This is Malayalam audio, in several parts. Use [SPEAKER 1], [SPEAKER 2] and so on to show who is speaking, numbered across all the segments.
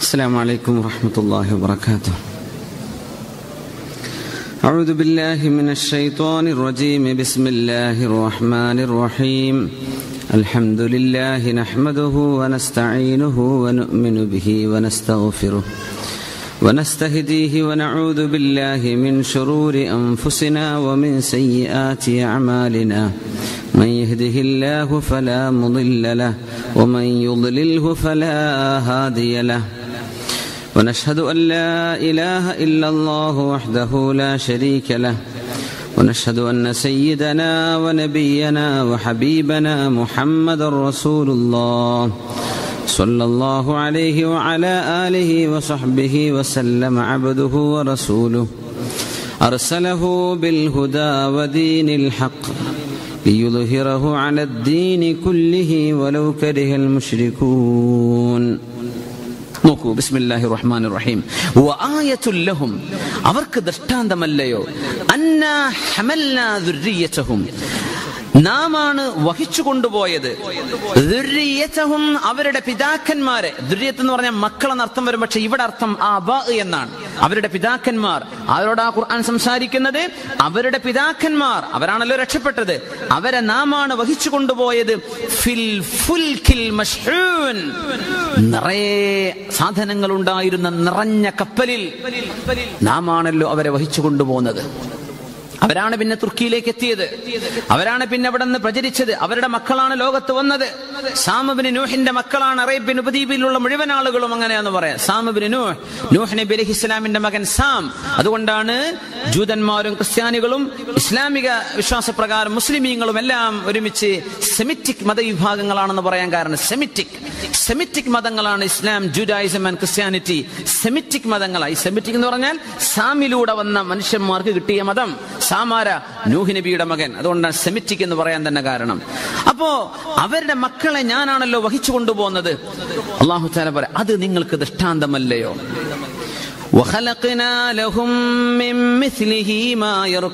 [SPEAKER 1] السلام عليكم ورحمة الله وبركاته أعوذ بالله من الشيطان الرجيم بسم الله الرحمن الرحيم الحمد لله نحمده ونستعينه ونؤمن به ونستغفره ونستهديه ونعوذ بالله من شرور أنفسنا ومن سيئات أعمالنا من يهده الله فلا مضل له ومن يضلله فلا هادي له ونشهد أن لا إله إلا الله وحده لا شريك له ونشهد أن سيدنا ونبينا وحبيبنا محمد رسول الله صلى الله عليه وعلى آله وصحبه وسلم عبده ورسوله أرسله بالهدى ودين الحق ليظهره على الدين كله ولو كره المشركون നോക്കൂ ബിസ്മില്ലാഹി റഹ്മാൻ റഹീം ലഹും അവർക്ക് ദൃഷ്ടാന്തമല്ലയോ അന്നാ ഹമൽനാ ദുർരിയതഹും നാമാണ് വഹിച്ചു കൊണ്ടുപോയത് ദുർരിയതഹും അവരുടെ പിതാക്കന്മാരെ ദുര്യത്ത് എന്ന് പറഞ്ഞാൽ മക്കളെന്ന് അർത്ഥം വരും പക്ഷെ ഇവിടെ അർത്ഥം അബ എന്നാണ് അവരുടെ പിതാക്കന്മാർ അവരോട് ആ ഖുർആൻ സംസാരിക്കുന്നത് അവരുടെ പിതാക്കന്മാർ അവരാണല്ലോ രക്ഷപ്പെട്ടത് അവരെ നാമാണ് വഹിച്ചു കൊണ്ടുപോയത് ഫിൽ ഫുൽകിൽ മഷ്ഹൂൻ നിറയെ സാധനങ്ങൾ ഉണ്ടായിരുന്ന നിറഞ്ഞ കപ്പലിൽ നാമാണല്ലോ അവരെ വഹിച്ചു കൊണ്ടുപോകുന്നത് അവരാണ് പിന്നെ തുർക്കിയിലേക്ക് എത്തിയത് അവരാണ് പിന്നെ അവിടെ നിന്ന് പ്രചരിച്ചത് അവരുടെ മക്കളാണ് ലോകത്ത് വന്നത് സാമബിന് നൂഹിന്റെ മക്കളാണ് അറേബ്യൻ ഉപദ്വീപിലുള്ള മുഴുവൻ ആളുകളും അങ്ങനെയാന്ന് പറയാം സാമബിന് നൂഹ് നൂഹ് നബി അലഹി ഇസ്ലാമിന്റെ മകൻ സാം അതുകൊണ്ടാണ് ജൂതന്മാരും ക്രിസ്ത്യാനികളും ഇസ്ലാമിക വിശ്വാസപ്രകാരം മുസ്ലിമീങ്ങളും എല്ലാം ഒരുമിച്ച് സെമിറ്റിക് മതവിഭാഗങ്ങളാണെന്ന് പറയാൻ കാരണം സെമിറ്റിക് സെമിറ്റിക് മതങ്ങളാണ് ഇസ്ലാം ജൂഡായിസം ആൻഡ് ക്രിസ്ത്യാനിറ്റി സെമിറ്റിക് മതങ്ങളായി സെമിറ്റിക് എന്ന് പറഞ്ഞാൽ സാമിലൂടെ വന്ന മനുഷ്യന്മാർക്ക് കിട്ടിയ മതം സാമാര നൂഹ് നബിയുടെ മകൻ അതുകൊണ്ടാണ് സെമിറ്റിക് എന്ന് പറയാൻ തന്നെ കാരണം അപ്പോ അവരുടെ മക്കളെ ഞാനാണല്ലോ വഹിച്ചു കൊണ്ടുപോകുന്നത് അള്ളാഹു താല പറയാം അത് നിങ്ങൾക്ക് ദൃഷ്ടാന്തമല്ലയോ وخلقنا لهم من مثله ما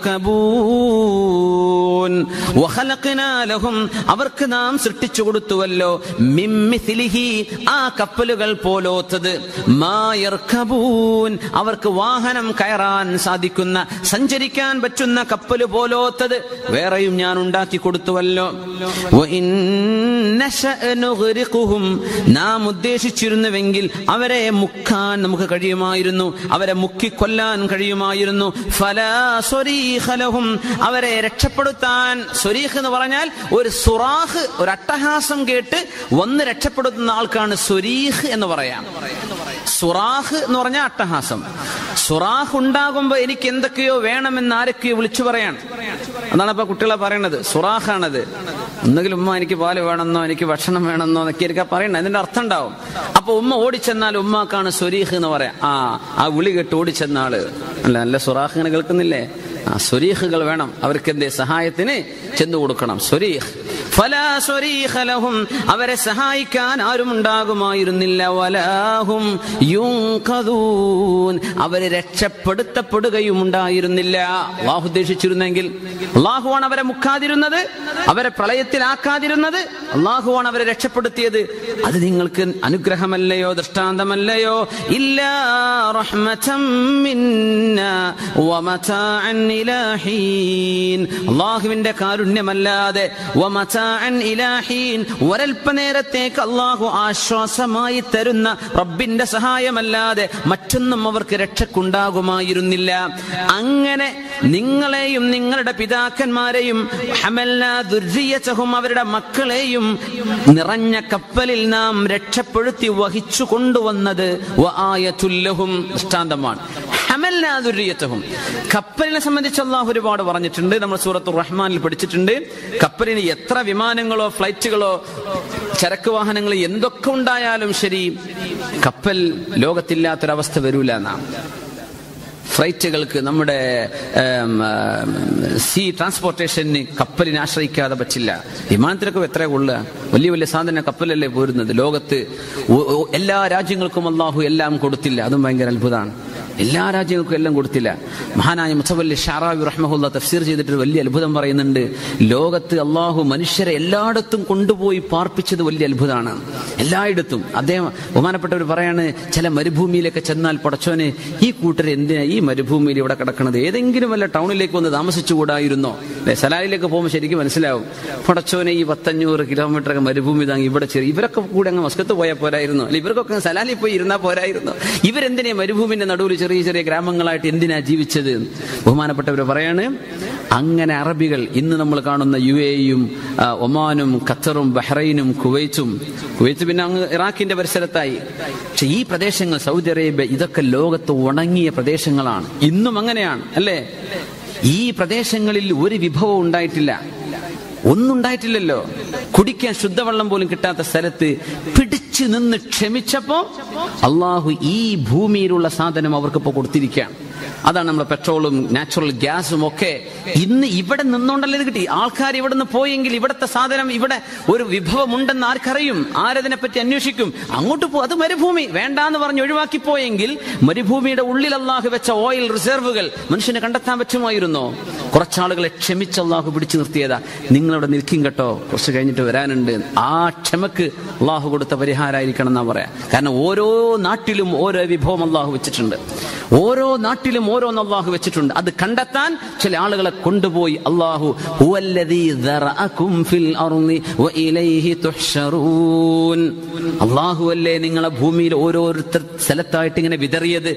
[SPEAKER 1] يركبون وخلقنا لهم അവർക്ക് നാം സൃഷ്ടിച്ചു കൊടുത്തുവല്ലോ മിമ്മിഥിലിഹി ആ കപ്പലുകൾ പോലോത്തത് മായർക്കബൂൻ അവർക്ക് വാഹനം കയറാൻ സാധിക്കുന്ന സഞ്ചരിക്കാൻ പറ്റുന്ന കപ്പല് പോലോത്തത് വേറെയും ഞാൻ ഉണ്ടാക്കി കൊടുത്തുവല്ലോ നാം ഉദ്ദേശിച്ചിരുന്നുവെങ്കിൽ അവരെ മുക്കാൻ നമുക്ക് കഴിയുമായിരുന്നു അവരെ മുക്കിക്കൊല്ലാൻ കഴിയുമായിരുന്നു ഫലഹും അവരെ രക്ഷപ്പെടുത്താൻ സ്വരീഖ് എന്ന് പറഞ്ഞാൽ ഒരു സുറാഹ് ഒരു അട്ടഹാസം കേട്ട് വന്ന് രക്ഷപ്പെടുത്തുന്ന ആൾക്കാണ് സ്വരീഖ് എന്ന് പറയാം സുറാഹ് എന്ന് പറഞ്ഞാൽ അട്ടഹാസം സുറാഹ് ഉണ്ടാകുമ്പോ എനിക്ക് എന്തൊക്കെയോ വേണമെന്ന് ആരൊക്കെയോ വിളിച്ചു പറയാണ് അതാണ് ഇപ്പൊ കുട്ടികളെ പറയണത് സുറാഖാണത് ഒന്നുകിൽ ഉമ്മ എനിക്ക് പാല് വേണമെന്നോ എനിക്ക് ഭക്ഷണം വേണമെന്നോ എന്നൊക്കെ എനിക്ക് പറയണത് അതിന്റെ അർത്ഥം ഉണ്ടാവും അപ്പൊ ഉമ്മ ഓടിച്ചെന്നാൽ ഉമ്മാക്കാണ് സ്വരീഖ് എന്ന് പറയാം ആ ആ വിളി കേട്ട് ഓടിച്ചെന്നാള് അല്ല നല്ല സുറാഖ് ഇങ്ങനെ കേൾക്കുന്നില്ലേ ആ സ്വരീഖുകൾ വേണം അവർക്ക് എന്തേ സഹായത്തിന് ചെന്നു കൊടുക്കണം സ്വരീഖ് ഫലാസ്വരീഖലഹും അവരെ സഹായിക്കാൻ ആരും ഉണ്ടാകുമായിരുന്നില്ല വലാഹും അവരെ രക്ഷപ്പെടുത്തപ്പെടുകയും ഉണ്ടായിരുന്നില്ല അള്ളാഹു ഉദ്ദേശിച്ചിരുന്നെങ്കിൽ അള്ളാഹുവാണ് അവരെ മുക്കാതിരുന്നത് അവരെ പ്രളയത്തിലാക്കാതിരുന്നത് അള്ളാഹുവാണ് അവരെ രക്ഷപ്പെടുത്തിയത് അത് നിങ്ങൾക്ക് അനുഗ്രഹമല്ലയോ ദൃഷ്ടാന്തമല്ലയോ ഇല്ല അള്ളാഹുവിന്റെ കാരുണ്യമല്ലാതെ ഒരൽപ്പനേരത്തേക്ക് അള്ളാഹു ആശ്വാസമായി തരുന്ന റബ്ബിന്റെ സഹായമല്ലാതെ മറ്റൊന്നും അവർക്ക് രക്ഷക്കുണ്ടാകുമായിരുന്നില്ല അങ്ങനെ നിങ്ങളെയും നിങ്ങളുടെ പിതാക്കന്മാരെയും ദുർജിയച്ചഹും അവരുടെ മക്കളെയും നിറഞ്ഞ കപ്പലിൽ നാം രക്ഷപ്പെടുത്തി വഹിച്ചു കൊണ്ടുവന്നത് ദൃഷ്ടാന്തമാണ് ഹമല്ലാതുര്യത്തഹും കപ്പലിനെ സംബന്ധിച്ച് അള്ളാഹു ഒരുപാട് പറഞ്ഞിട്ടുണ്ട് നമ്മൾ സൂറത്ത് റഹ്മാനിൽ പഠിച്ചിട്ടുണ്ട് കപ്പലിന് എത്ര വിമാനങ്ങളോ ഫ്ലൈറ്റുകളോ ചരക്ക് വാഹനങ്ങൾ എന്തൊക്കെ ഉണ്ടായാലും ശരി കപ്പൽ ലോകത്തില്ലാത്തൊരവസ്ഥ വരൂല എന്നാണ് ഫ്ലൈറ്റുകൾക്ക് നമ്മുടെ സീ ട്രാൻസ്പോർട്ടേഷന് കപ്പലിനെ ആശ്രയിക്കാതെ പറ്റില്ല വിമാനത്തിലൊക്കെ എത്ര കൊള്ളുക വലിയ വലിയ സാധന കപ്പലല്ലേ പോരുന്നത് ലോകത്ത് എല്ലാ രാജ്യങ്ങൾക്കും അള്ളാഹു എല്ലാം കൊടുത്തില്ല അതും ഭയങ്കര അത്ഭുതമാണ് എല്ലാ രാജ്യങ്ങൾക്കും എല്ലാം കൊടുത്തില്ല മഹാനായ മുസവല്ലി ഷാറാബി റഹ്മഹുല്ല തഫ്സീർ ചെയ്തിട്ട് വലിയ അത്ഭുതം പറയുന്നുണ്ട് ലോകത്ത് അള്ളാഹു മനുഷ്യരെ എല്ലായിടത്തും കൊണ്ടുപോയി പാർപ്പിച്ചത് വലിയ അത്ഭുതമാണ് എല്ലായിടത്തും അദ്ദേഹം ബഹുമാനപ്പെട്ടവർ പറയാണ് ചില മരുഭൂമിയിലൊക്കെ ചെന്നാൽ പടച്ചോനെ ഈ കൂട്ടർ എന്തിനാ ഈ മരുഭൂമിയിൽ ഇവിടെ കിടക്കണത് ഏതെങ്കിലും വല്ല ടൗണിലേക്ക് വന്ന് താമസിച്ചുകൂടായിരുന്നോ അല്ലെ സലാലിലേക്ക് പോകുമ്പോൾ ശരിക്കും മനസ്സിലാവും പടച്ചോനെ ഈ പത്തഞ്ഞൂറ് കിലോമീറ്റർ ഒക്കെ മരുഭൂമി താങ്ങി ഇവിടെ ചെറിയ ഇവരൊക്കെ കൂടെ അങ്ങ് മസ്കത്ത് പോയാൽ പോരായിരുന്നു അല്ലെ ഇവർക്കൊക്കെ സലാലിൽ പോയി ഇരുന്നാൽ പോരായിരുന്നു ഇവരെന്തിനാ മരുഭൂമിന്റെ നടുവിൽ ചെറിയ ചെറിയ ഗ്രാമങ്ങളായിട്ട് എന്തിനാ ജീവിച്ചത് ബഹുമാനപ്പെട്ടവർ പറയാണ് അങ്ങനെ അറബികൾ ഇന്ന് നമ്മൾ കാണുന്ന യു എയും ഒമാനും ഖത്തറും ബഹ്റൈനും കുവൈറ്റും കുവൈത്ത് പിന്നെ അങ്ങ് ഇറാഖിന്റെ പരിസരത്തായി പക്ഷെ ഈ പ്രദേശങ്ങൾ സൗദി അറേബ്യ ഇതൊക്കെ ലോകത്ത് ഉണങ്ങിയ പ്രദേശങ്ങളാണ് ഇന്നും അങ്ങനെയാണ് അല്ലേ ഈ പ്രദേശങ്ങളിൽ ഒരു വിഭവം ഉണ്ടായിട്ടില്ല ഒന്നും ഉണ്ടായിട്ടില്ലല്ലോ കുടിക്കാൻ ശുദ്ധവെള്ളം പോലും കിട്ടാത്ത സ്ഥലത്ത് പിടിച്ചു നിന്ന് ക്ഷമിച്ചപ്പോ അള്ളാഹു ഈ ഭൂമിയിലുള്ള സാധനം അവർക്കിപ്പോ കൊടുത്തിരിക്കുകയാണ് അതാണ് നമ്മുടെ പെട്രോളും നാച്ചുറൽ ഗ്യാസും ഒക്കെ ഇന്ന് ഇവിടെ നിന്നുകൊണ്ടല്ലേ ഇത് കിട്ടി ആൾക്കാർ ഇവിടെ നിന്ന് പോയെങ്കിൽ ഇവിടുത്തെ സാധനം ഇവിടെ ഒരു വിഭവം ഉണ്ടെന്ന് ആർക്കറിയും ആരതിനെ പറ്റി അന്വേഷിക്കും അങ്ങോട്ട് പോ അത് മരുഭൂമി വേണ്ടാന്ന് പറഞ്ഞ് ഒഴിവാക്കി പോയെങ്കിൽ മരുഭൂമിയുടെ ഉള്ളിൽ അള്ളാഹു വെച്ച ഓയിൽ റിസർവുകൾ മനുഷ്യന് കണ്ടെത്താൻ പറ്റുമായിരുന്നോ കുറച്ചാളുകളെ ക്ഷമിച്ച് അള്ളാഹു പിടിച്ചു നിർത്തിയതാ നിങ്ങളിവിടെ നിൽക്കും കേട്ടോ കുറച്ച് കഴിഞ്ഞിട്ട് വരാനുണ്ട് ആ ക്ഷമക്ക് അള്ളാഹു കൊടുത്ത പരിഹാരമായിരിക്കണം എന്നാ പറയാ കാരണം ഓരോ നാട്ടിലും ഓരോ വിഭവം അള്ളാഹു വെച്ചിട്ടുണ്ട് ഓരോ നാട്ടിലും ഓരോന്ന് അള്ളാഹു വെച്ചിട്ടുണ്ട് അത് കണ്ടെത്താൻ ചില ആളുകളെ കൊണ്ടുപോയി അള്ളാഹു അള്ളാഹു അല്ലേ നിങ്ങളെ ഭൂമിയിൽ ഓരോരുത്തർ സ്ഥലത്തായിട്ട് ഇങ്ങനെ വിതറിയത്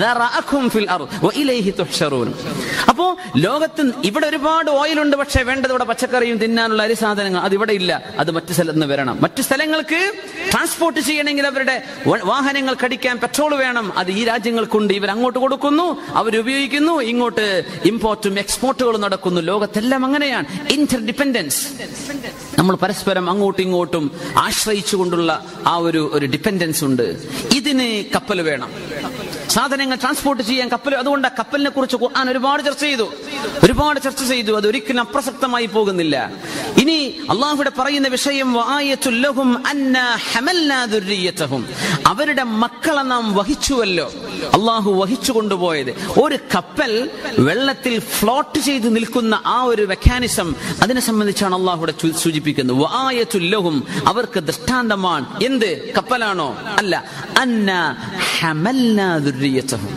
[SPEAKER 1] അപ്പോ ലോകത്ത് ഇവിടെ ഒരുപാട് ഓയിലുണ്ട് പക്ഷെ വേണ്ടത് ഇവിടെ പച്ചക്കറിയും തിന്നാനുള്ള അരി സാധനങ്ങൾ അത് ഇവിടെ ഇല്ല അത് മറ്റു സ്ഥലത്ത് നിന്ന് വരണം മറ്റു സ്ഥലങ്ങൾക്ക് ട്രാൻസ്പോർട്ട് ചെയ്യണമെങ്കിൽ അവരുടെ വാഹനങ്ങൾ കടിക്കാൻ പെട്രോൾ വേണം അത് ഈ രാജ്യങ്ങൾക്കുണ്ട് ഇവർ അങ്ങോട്ട് കൊടുക്കുന്നു അവരുപയോഗിക്കുന്നു ഇങ്ങോട്ട് ഇമ്പോർട്ടും എക്സ്പോർട്ടുകളും നടക്കുന്നു ലോകത്തെല്ലാം അങ്ങനെയാണ് ഇന്റർ ഡിപെൻഡൻസ് നമ്മൾ പരസ്പരം അങ്ങോട്ടും ഇങ്ങോട്ടും ആശ്രയിച്ചുകൊണ്ടുള്ള ആ ഒരു ഒരു ഡിപെൻഡൻസ് ഉണ്ട് ഇതിന് കപ്പൽ വേണം സാധനങ്ങൾ ട്രാൻസ്പോർട്ട് ചെയ്യാൻ കപ്പൽ അതുകൊണ്ട് ആ കപ്പലിനെ കുറിച്ച് ഖുർആൻ ഒരുപാട് ചർച്ച ചെയ്തു ഒരുപാട് ചർച്ച ചെയ്തു അത് ഒരിക്കലും അപ്രസക്തമായി പോകുന്നില്ല ഇനി അള്ളാഹുവിടെ പറയുന്ന വിഷയം വആയത്തുല്ലഹും അന്നാ ഹമൽനാ ദുർരിയതഹും അവരുടെ മക്കളെ നാം വഹിച്ചുവല്ലോ അള്ളാഹു വഹിച്ചു കൊണ്ടുപോയത് ഒരു കപ്പൽ വെള്ളത്തിൽ ഫ്ലോട്ട് ചെയ്ത് നിൽക്കുന്ന ആ ഒരു മെക്കാനിസം അതിനെ സംബന്ധിച്ചാണ് അള്ളാഹുടെ സൂചിപ്പിക്കുന്നത് വആയത്തുല്ലഹും അവർക്ക് ദൃഷ്ടാന്തമാണ് എന്ത് കപ്പലാണോ അല്ല അന്ന ഹമൽനാ ദുർരിയതഹും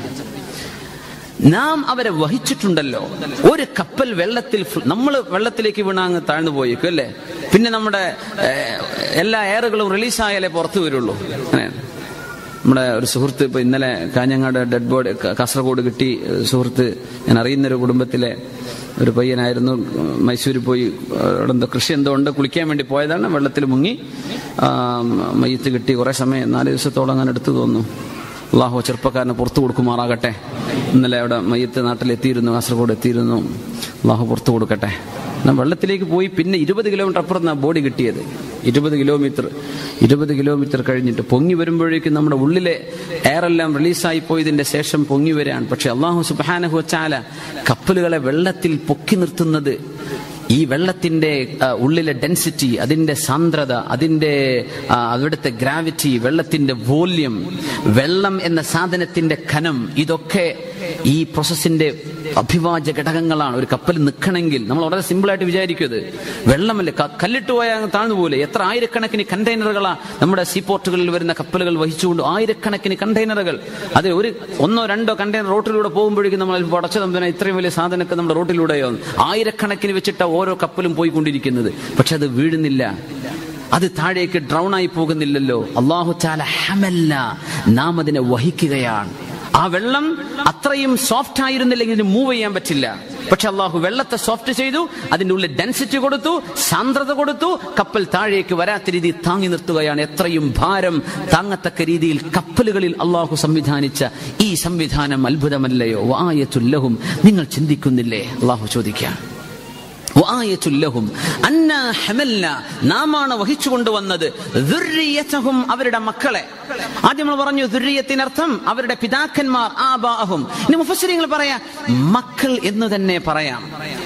[SPEAKER 1] നാം അവരെ വഹിച്ചിട്ടുണ്ടല്ലോ ഒരു കപ്പൽ വെള്ളത്തിൽ നമ്മൾ വെള്ളത്തിലേക്ക് വീണാങ്ങ് താഴ്ന്നു പോയേക്കും അല്ലേ പിന്നെ നമ്മുടെ എല്ലാ എയറുകളും റിലീസായാലേ പുറത്തു വരുള്ളൂ അങ്ങനെയാണ് നമ്മുടെ ഒരു സുഹൃത്ത് ഇപ്പൊ ഇന്നലെ കാഞ്ഞങ്ങാട് ഡെഡ് ബോഡി കാസർഗോഡ് കിട്ടി സുഹൃത്ത് ഞാൻ അറിയുന്ന ഒരു കുടുംബത്തിലെ ഒരു പയ്യനായിരുന്നു മൈസൂരിൽ പോയി അവിടെ എന്തോ കൃഷി എന്തോ ഉണ്ട് കുളിക്കാൻ വേണ്ടി പോയതാണ് വെള്ളത്തിൽ മുങ്ങി മയ്യത്ത് കിട്ടി കുറെ സമയം നാല് ദിവസത്തോളം അങ്ങനെ എടുത്തു തോന്നുന്നു അള്ളാഹു ചെറുപ്പക്കാരനെ പുറത്തു കൊടുക്കുമാറാകട്ടെ ഇന്നലെ അവിടെ മയ്യത്ത് നാട്ടിലെത്തിയിരുന്നു കാസർഗോഡ് എത്തിയിരുന്നു അള്ളാഹു പുറത്തു കൊടുക്കട്ടെ എന്നാൽ വെള്ളത്തിലേക്ക് പോയി പിന്നെ ഇരുപത് കിലോമീറ്റർ അപ്പുറത്ത് ബോഡി കിട്ടിയത് ഇരുപത് കിലോമീറ്റർ ഇരുപത് കിലോമീറ്റർ കഴിഞ്ഞിട്ട് പൊങ്ങി വരുമ്പോഴേക്കും നമ്മുടെ ഉള്ളിലെ എയറെല്ലാം റിലീസായി പോയതിന്റെ ശേഷം പൊങ്ങി വരികയാണ് പക്ഷെ അള്ളാഹു സുബാനഹു വച്ചാല കപ്പലുകളെ വെള്ളത്തിൽ പൊക്കി നിർത്തുന്നത് ഈ വെള്ളത്തിന്റെ ഉള്ളിലെ ഡെൻസിറ്റി അതിന്റെ സാന്ദ്രത അതിന്റെ അവിടുത്തെ ഗ്രാവിറ്റി വെള്ളത്തിന്റെ വോല്യം വെള്ളം എന്ന സാധനത്തിന്റെ ഖനം ഇതൊക്കെ ഈ പ്രോസസ്സിന്റെ അഭിവാജ്യ ഘടകങ്ങളാണ് ഒരു കപ്പൽ നിൽക്കണമെങ്കിൽ നമ്മൾ വളരെ സിമ്പിൾ ആയിട്ട് വിചാരിക്കും വെള്ളമല്ലേ കല്ലിട്ട് പോയാൽ താഴ്ന്നു പോലെ എത്ര ആയിരക്കണക്കിന് കണ്ടെയ്നറുകളാ നമ്മുടെ സീപോർട്ടുകളിൽ വരുന്ന കപ്പലുകൾ വഹിച്ചുകൊണ്ട് ആയിരക്കണക്കിന് കണ്ടെയ്നറുകൾ അത് ഒരു ഒന്നോ രണ്ടോ കണ്ടെയ്നർ റോട്ടിലൂടെ പോകുമ്പോഴേക്കും നമ്മൾ പടച്ച തമ്പന ഇത്രയും വലിയ സാധനമൊക്കെ നമ്മുടെ റോട്ടിലൂടെയോ ആയിരക്കണക്കിന് വെച്ചിട്ട് ഓരോ കപ്പലും പോയിക്കൊണ്ടിരിക്കുന്നത് പക്ഷെ അത് വീഴുന്നില്ല അത് താഴേക്ക് ഡ്രൗൺ ആയി പോകുന്നില്ലല്ലോ അള്ളാഹു ചാല ഹമല്ല നാം അതിനെ വഹിക്കുകയാണ് ആ വെള്ളം അത്രയും സോഫ്റ്റ് ആയിരുന്നില്ലെങ്കിൽ ഇതിന് മൂവ് ചെയ്യാൻ പറ്റില്ല പക്ഷെ അള്ളാഹു വെള്ളത്തെ സോഫ്റ്റ് ചെയ്തു അതിന്റെ ഉള്ളിൽ ഡെൻസിറ്റി കൊടുത്തു സാന്ദ്രത കൊടുത്തു കപ്പൽ താഴേക്ക് വരാത്ത രീതിയിൽ താങ്ങി നിർത്തുകയാണ് എത്രയും ഭാരം താങ്ങത്തക്ക രീതിയിൽ കപ്പലുകളിൽ അള്ളാഹു സംവിധാനിച്ച ഈ സംവിധാനം അത്ഭുതമല്ലയോ വായത്തുല്ലഹും നിങ്ങൾ ചിന്തിക്കുന്നില്ലേ അള്ളാഹു ചോദിക്കാം വആയത്തുല്ലഹും അന്നാ ഹമൽന നാമാണ് വഹിച്ചു കൊണ്ടുവന്നത് ദുർരിയതഹും അവരുടെ മക്കളെ ആദ്യം നമ്മൾ പറഞ്ഞു ദുർരിയത്തിനർത്ഥം അവരുടെ പിതാക്കന്മാർ ആബാഹും ഇനി മുഫസ്സിരിങ്ങൾ പറയാ മക്കൾ എന്ന് തന്നെ പറയാം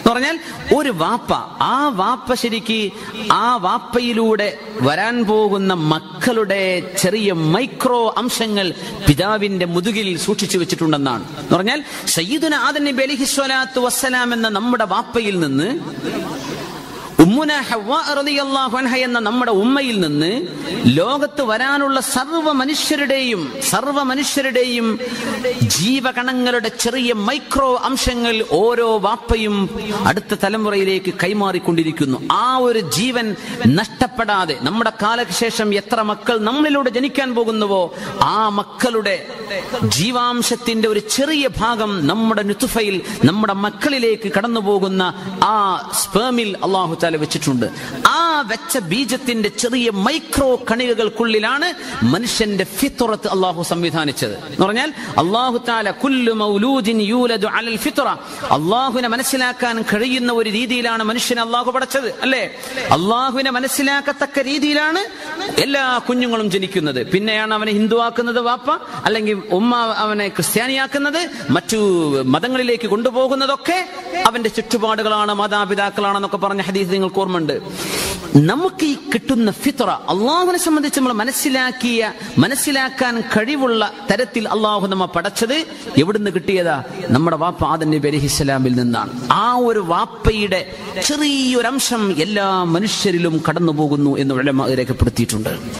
[SPEAKER 1] എന്ന് പറഞ്ഞാൽ ഒരു വാപ്പ ആ വാപ്പ ശരിക്ക് ആ വാപ്പയിലൂടെ വരാൻ പോകുന്ന മക്കളുടെ ചെറിയ മൈക്രോ അംശങ്ങൾ പിതാവിന്റെ മുതുകിൽ സൂക്ഷിച്ചു വെച്ചിട്ടുണ്ടെന്നാണ് എന്ന് പറഞ്ഞാൽ സയ്യിദുന ആദൻ നബി അലിഹി സ്വലാത്തു വസ്സലാം എന്ന നമ്മുടെ വാപ്പയിൽ നിന്ന് ഉമ്മുന ഹവ്വ റളിയല്ലാഹു അൻഹ എന്ന നമ്മുടെ ഉമ്മയിൽ നിന്ന് ലോകത്ത് വരാനുള്ള സർവ്വ മനുഷ്യരുടെയും സർവ്വ മനുഷ്യരുടെയും ജീവകണങ്ങളുടെ ചെറിയ മൈക്രോ അംശങ്ങൾ ഓരോ വാപ്പയും അടുത്ത തലമുറയിലേക്ക് കൈമാറിക്കൊണ്ടിരിക്കുന്നു ആ ഒരു ജീവൻ നഷ്ടപ്പെടാതെ നമ്മുടെ കാലശേഷം എത്ര മക്കൾ നമ്മളിലൂടെ ജനിക്കാൻ പോകുന്നുവോ ആ മക്കളുടെ ജീവാംശത്തിന്റെ ഒരു ചെറിയ ഭാഗം നമ്മുടെ നുത്തുഫയിൽ നമ്മുടെ മക്കളിലേക്ക് കടന്നു പോകുന്ന ആ സ്പേമിൽ അള്ളാഹു താല വെച്ചിട്ടുണ്ട് ആ വെച്ച ബീജത്തിന്റെ ചെറിയ മൈക്രോ കണികകൾക്കുള്ളിലാണ് മനുഷ്യന്റെ ഫിത്തുറത്ത് അള്ളാഹു സംവിധാനിച്ചത് എന്ന് പറഞ്ഞാൽ അള്ളാഹു താല കുല്ലു മൗലൂദിൻ യൂലദു അലൽ ഫിത്തുറ അള്ളാഹുവിനെ മനസ്സിലാക്കാൻ കഴിയുന്ന ഒരു രീതിയിലാണ് മനുഷ്യനെ അള്ളാഹു പടച്ചത് അല്ലേ അള്ളാഹുവിനെ മനസ്സിലാക്കത്തക്ക രീതിയിലാണ് എല്ലാ കുഞ്ഞുങ്ങളും ജനിക്കുന്നത് പിന്നെയാണ് അവനെ ഹിന്ദുവാക്കുന്നത് വാപ്പ അല്ലെങ്കിൽ ഉമ്മ അവനെ ക്രിസ്ത്യാനിയാക്കുന്നത് മറ്റു മതങ്ങളിലേക്ക് കൊണ്ടുപോകുന്നതൊക്കെ അവന്റെ ചുറ്റുപാടുകളാണ് മാതാപിതാക്കളാണെന്നൊക്കെ പറഞ്ഞ ഹദീസ് നിങ്ങൾക്ക് ഓർമ്മയുണ്ട് നമുക്ക് ഈ കിട്ടുന്ന ഫിത്ര അള്ളാഹുവിനെ സംബന്ധിച്ച് നമ്മൾ മനസ്സിലാക്കിയ മനസ്സിലാക്കാൻ കഴിവുള്ള തരത്തിൽ അള്ളാഹു നമ്മ പടച്ചത് എവിടുന്ന് കിട്ടിയതാ നമ്മുടെ വാപ്പ ആദൻ നബി അലഹിസ്സലാമിൽ നിന്നാണ് ആ ഒരു വാപ്പയുടെ ചെറിയൊരംശം എല്ലാ മനുഷ്യരിലും കടന്നു പോകുന്നു എന്ന് ഉലമ രേഖപ്പെടുത്തിയിട്ടുണ്ട്